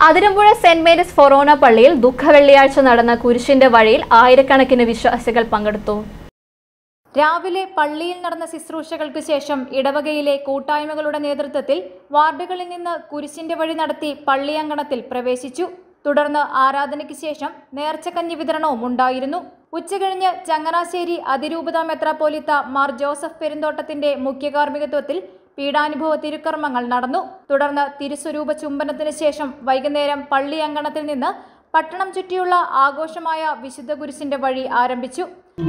Athirampuzha saint Mary's ഫൊറോന പള്ളിയിൽ ദുഃഖവെള്ളിയാഴ്ച നടന്ന കുരിശിന്റെ വഴിയിൽ ആയിരക്കണക്കിന് വിശ്വാസികൾ പങ്കെടുത്തു രാവിലെ പള്ളിയിൽ നടന്ന ശുശ്രൂഷകൾക്ക് ശേഷം ഇടവകയിലെ കൂട്ടായ്മകളുടെ നേതൃത്വത്തിൽ വാർഡുകളിൽ നിന്ന് കുരിശിന്റെ വഴി നടത്തി പള്ളിയങ്കണത്തിൽ പ്രവേശിച്ചു തുടർന്ന് ആരാധനയ്ക്ക് ശേഷം നേർച്ചക്കഞ്ഞി വിതരണവും ഉണ്ടായിരുന്നു ഉച്ചകഴിഞ്ഞ് ചങ്ങനാശ്ശേരി അതിരൂപത മെത്രാപ്പോലിത്ത മാർ ജോസഫ് പെരുന്തോട്ടത്തിന്റെ മുഖ്യ കാർമ്മികത്വത്തിൽ പീഡാനുഭവ തിരുക്കർമ്മങ്ങൾ നടന്നു തുടർന്ന് തിരുസ്വരൂപ ചുംബനത്തിന് ശേഷം വൈകുന്നേരം പള്ളി അങ്കണത്തിൽ നിന്ന് പട്ടണം ചുറ്റിയുള്ള ആഘോഷമായ വിശുദ്ധ കുരിശിന്റെ വഴി ആരംഭിച്ചു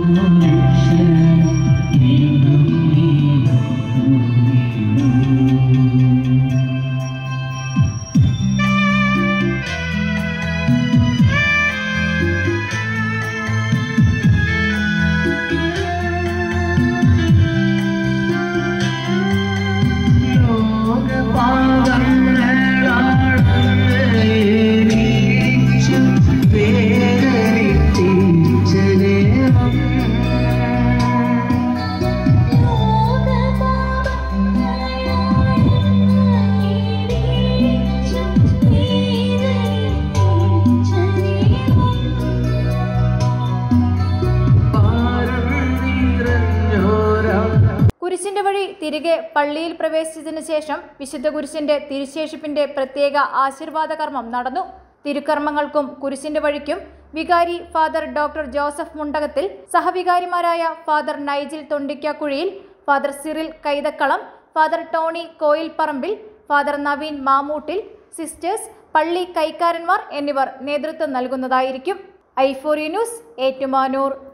കുരിശിന്റെ വഴി തിരികെ പള്ളിയിൽ പ്രവേശിച്ചതിന് ശേഷം വിശുദ്ധ കുരിശിന്റെ തിരുശേഷിപ്പിന്റെ പ്രത്യേക ആശീർവാദ കർമ്മം നടന്നു തിരുക്കർമ്മങ്ങൾക്കും കുരിശിന്റെ വഴിക്കും വികാരി ഫാദർ ഡോക്ടർ ജോസഫ് മുണ്ടകത്തിൽ സഹവികാരിമാരായ father Nigel Thondikkakuzhiyil father Cyril Kaithakkalam father Tony Koilparambil father Naveen Mamoottil sisters പള്ളി കൈക്കാരന്മാർ എന്നിവർ നേതൃത്വം നൽകുന്നതായിരിക്കും ഐഫോറി ന്യൂസ് ഏറ്റുമാനൂർ